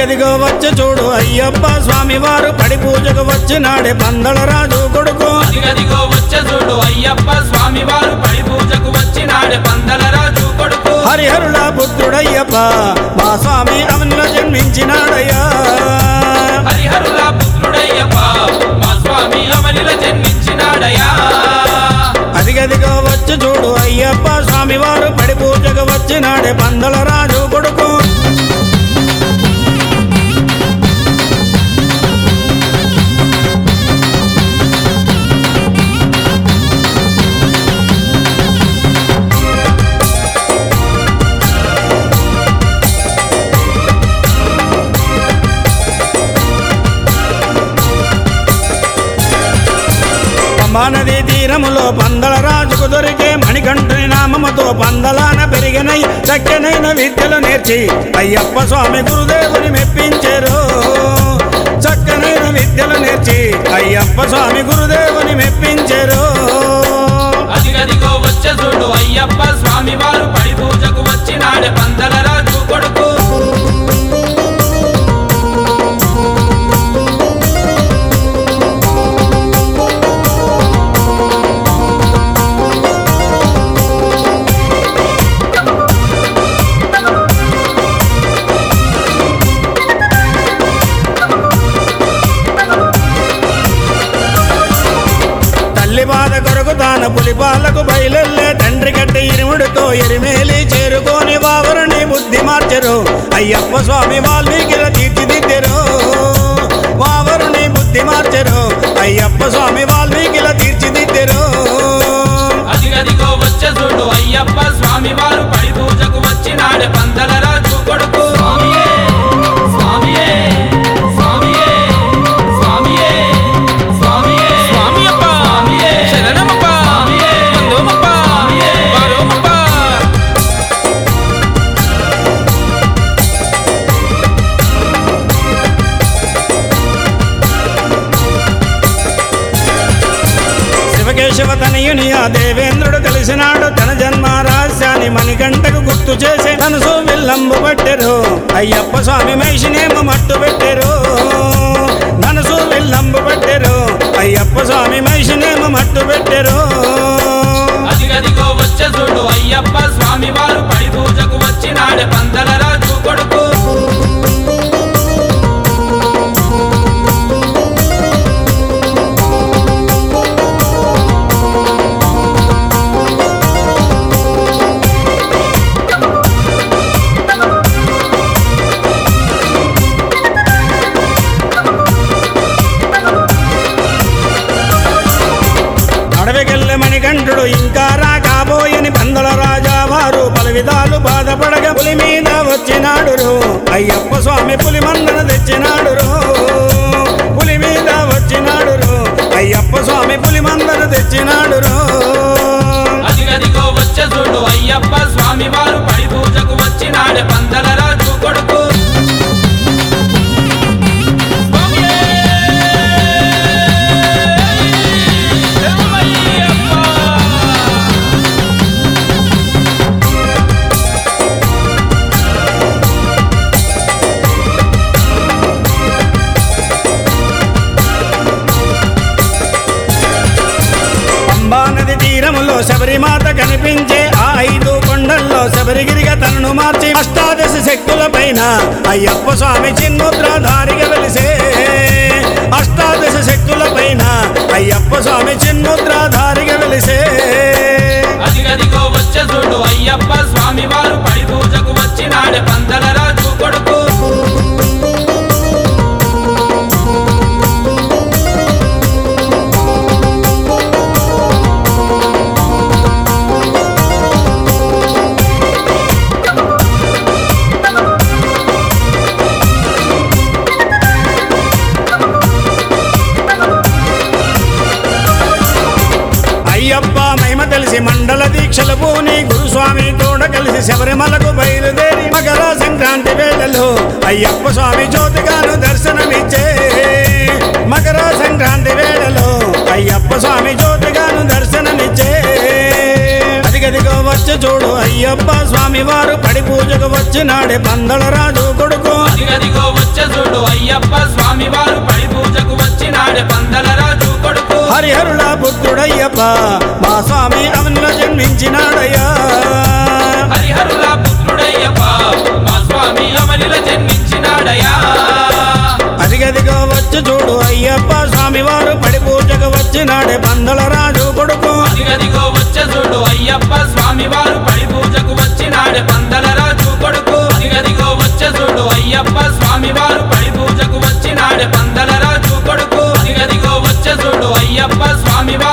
అదిగదిగో వచ్చి చూడు అయ్యప్ప స్వామి వారు పడి పూజకు వచ్చినాడే పందల రాజు కొడుకు అదిగదిగో వచ్చే చూడు అయ్యప్ప స్వామి వారు పడి పూజకు వచ్చినాడే పందల రాజు కొడుకు హరిహరుల పుత్రుడయ్యప్ప మా స్వామి అవనిలో జన్మించినాడయ్యా హరిహరుల పుత్రుడయ్యప్ప మా స్వామి అవనిల జన్మించినాడయా అదిగదిగో వచ్చి చూడు అయ్యప్ప స్వామి వారు పడి పూజకు వచ్చినాడే పందల రాజు కొడుకు పంబానది తీరములో పందల రాజుకు దొరికే మణికంఠుని నామముతో పందలాన పెరిగినై చక్కనైన విద్యలు నేర్చి అయ్యప్ప స్వామి గురుదేవుని మెప్పించారు చక్కనైన విద్యలు నేర్చి అయ్యప్ప స్వామి గురుదేవుని మెప్పించారు అదిగదిగో వచ్చే చూడు అయ్యప్ప స్వామి వారు పడి పూజకు వచ్చినాడే పందల రాజు కొడుకు తల్లి బాధ కొరకు తాను పులిపాలకు బయలెల్లే తండ్రి కట్టి ఇరుముడితో ఎరిమేలి చేరుకొని వావరుని బుద్ధి మార్చరు అయ్యప్ప స్వామి వాల్మీకిల తీర్చిదిద్దరు వావరుని బుద్ధి మార్చరు అయ్యప్ప స్వామి వాల్మీకిల తీర్చిదిద్దరు అదిగదిగో వచ్చే చూడు అయ్యప్ప స్వామి వారు పడి పూజకు వచ్చినాడే పందల రాజు కొడుకు స్వామియే స్వామియే స్వామియే స్వామియే స్వామియే స్వామియప్ప స్వామియే శరణమప్ప స్వామియే వందోమప్ప స్వామియే వారోమప్ప శివకేశవ తనయుని ఆ దేవేంద్రుడు కలిసినాడు తన జన్మ రహస్యాన్ని మణిగంటకు గుర్తు చేసే తనసు విల్లంబు పట్టెరు అయ్యప్ప స్వామి మహిషినేమో మట్టు పెట్టెరు ధనసు విల్లంబు పట్టెరు అయ్యప్ప స్వామి మహిషినేమో మట్టు పెట్టెరు అదిగదిగో వచ్చే చూడు అయ్యప్ప స్వామి వారు పడి పూజకు వచ్చినాడే పందల రాజు కొడుకు అడవికెళ్ళే మణికంఠుడు ఇంకా రా కాబోయని పందల రాజా వారు పలు విధాలు బాధపడగ పులి మీద వచ్చినాడు అయ్యప్ప స్వామి పులి మందన తెచ్చినాడు పులి మీద వచ్చినాడు అయ్యప్ప స్వామి పులి మందన తెచ్చినాడు అదిగదిగో వచ్చే చూడు అయ్యప్ప స్వామి వారు పడి పూజకు వచ్చినాడే పందల రాజు కొడుకు స్వామియే! శరణమయ్యప్ప! పంబా నది తీరములో శబరిమాత కనిపించే ఆ ఐదు కొండల్లో శబరిగిరిగా తనను మార్చి అష్టాదశ శక్తుల పైన అయ్యప్ప స్వామి చిన్ముద్రధారిగా వెలిసే అష్టాదశ శక్తుల పైన అయ్యప్ప స్వామి చిన్ముద్రధారిగా వెలిసే అదిగదిగో వచ్చే చూడు అయ్యప్ప స్వామి వారు పడి పూజకు వచ్చినాడే పందల రాజు కొడుకు అయ్యప్ప మహిమ తెలిసి మండల దీక్షలు పూని గురుస్వామి తోడ కలిసి శబరిమలకు బయలుదేరి మకర సంక్రాంతి వేళలో అయ్యప్ప స్వామి జ్యోతిగాను దర్శనమిచ్చే మకర సంక్రాంతి వేళలో అయ్యప్ప స్వామి జ్యోతిగాను దర్శనమిచ్చే అదిగదిగో వచ్చి చూడు అయ్యప్ప స్వామి వారు పడి పూజకు వచ్చినాడే పందల రాజు కొడుకు అదిగదిగో వచ్చే చూడు అయ్యప్ప స్వామి వారు పడి పూజకు వచ్చినాడే పందల రాజు కొడుకు హరిహరుల పుత్రుడయ్యప్ప మా స్వామి అవనిలో జన్మించినాడయ్యా హరిహరుల పుత్రుడయ్యప్ప మా స్వామి అమలిల జన్మించినాడయా అదిగదిగో వచ్చి చూడు అయ్యప్ప స్వామి వారు పడి పూజకు వచ్చినాడే పందల రాజు కొడుకు అదిగదిగో వచ్చే చూడు అయ్యప్ప స్వామి వారు పడి పూజకు వచ్చినాడే పందల రాజు కొడుకు అదిగదిగో వచ్చే చూడు అయ్యప్ప స్వామి వారు పడి పూజకు వచ్చినాడే పందల రాజు కొడుకు అదిగదిగో వచ్చే చూడు అయ్యప్ప స్వామి వారు